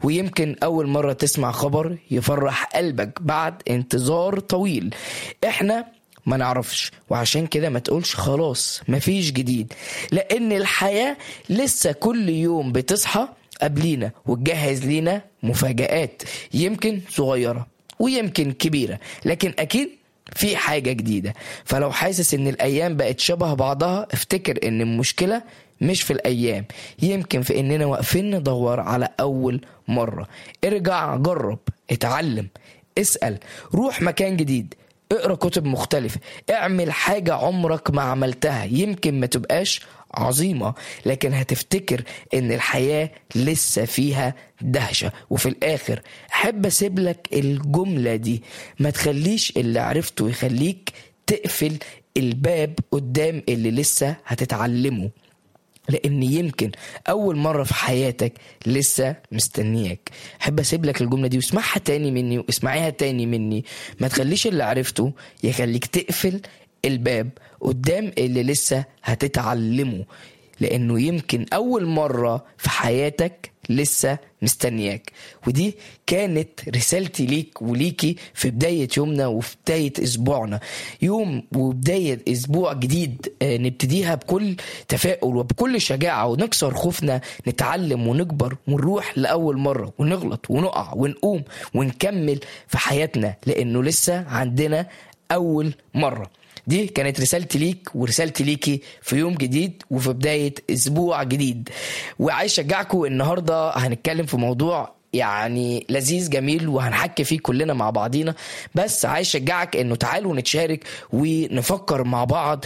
ويمكن أول مرة تسمع خبر يفرح قلبك بعد انتظار طويل احنا ما نعرفش وعشان كده ما تقولش خلاص مفيش جديد لأن الحياة لسه كل يوم بتصحى قبلينا وتجهز لينا مفاجآت يمكن صغيرة ويمكن كبيرة لكن أكيد في حاجة جديدة فلو حاسس ان الايام بقت شبه بعضها افتكر ان المشكلة مش في الايام يمكن في اننا واقفين ندور على اول مرة ارجع جرب اتعلم اسأل روح مكان جديد اقرا كتب مختلفة اعمل حاجة عمرك ما عملتها يمكن ما تبقاش عظيمة لكن هتفتكر ان الحياة لسه فيها دهشة وفي الاخر احب اسيب لك الجملة دي ما تخليش اللي عرفته يخليك تقفل الباب قدام اللي لسه هتتعلمه لان يمكن اول مره في حياتك لسه مستنياك احب اسيب لك الجمله دي واسمعها تاني مني واسمعيها تاني مني ما تخليش اللي عرفته يخليك تقفل الباب قدام اللي لسه هتتعلمه لانه يمكن اول مره في حياتك لسه مستنياك ودي كانت رسالتي ليك وليكي في بداية يومنا وفي بداية أسبوعنا يوم وبداية أسبوع جديد آه، نبتديها بكل تفاؤل وبكل شجاعة ونكسر خوفنا نتعلم ونكبر ونروح لأول مرة ونغلط ونقع ونقوم ونكمل في حياتنا لأنه لسه عندنا أول مرة دي كانت رسالتي ليك ورسالتي ليكي في يوم جديد وفي بداية أسبوع جديد وعايز أشجعكم النهاردة هنتكلم في موضوع يعني لذيذ جميل وهنحكي فيه كلنا مع بعضينا بس عايز اشجعك انه تعالوا نتشارك ونفكر مع بعض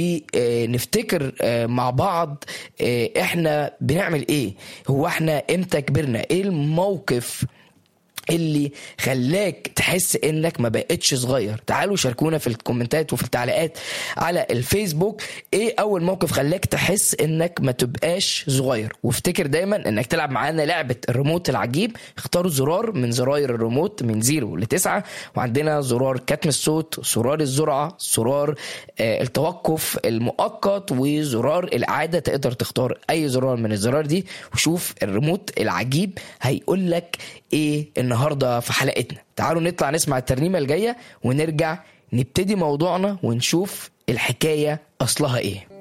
ونفتكر مع بعض آه، احنا بنعمل ايه هو احنا امتى كبرنا ايه الموقف اللي خلاك تحس انك ما بقتش صغير تعالوا شاركونا في الكومنتات وفي التعليقات على الفيسبوك ايه اول موقف خلاك تحس انك ما تبقاش صغير وافتكر دايما انك تلعب معانا لعبة الريموت العجيب اختاروا زرار من زراير الريموت من زيرو لتسعة وعندنا زرار كتم الصوت زرار الزرعة زرار آه، التوقف المؤقت وزرار الإعادة تقدر تختار أي زرار من الزرار دي وشوف الريموت العجيب هيقول لك ايه النهارده في حلقتنا تعالوا نطلع نسمع الترنيمه الجايه ونرجع نبتدي موضوعنا ونشوف الحكايه اصلها ايه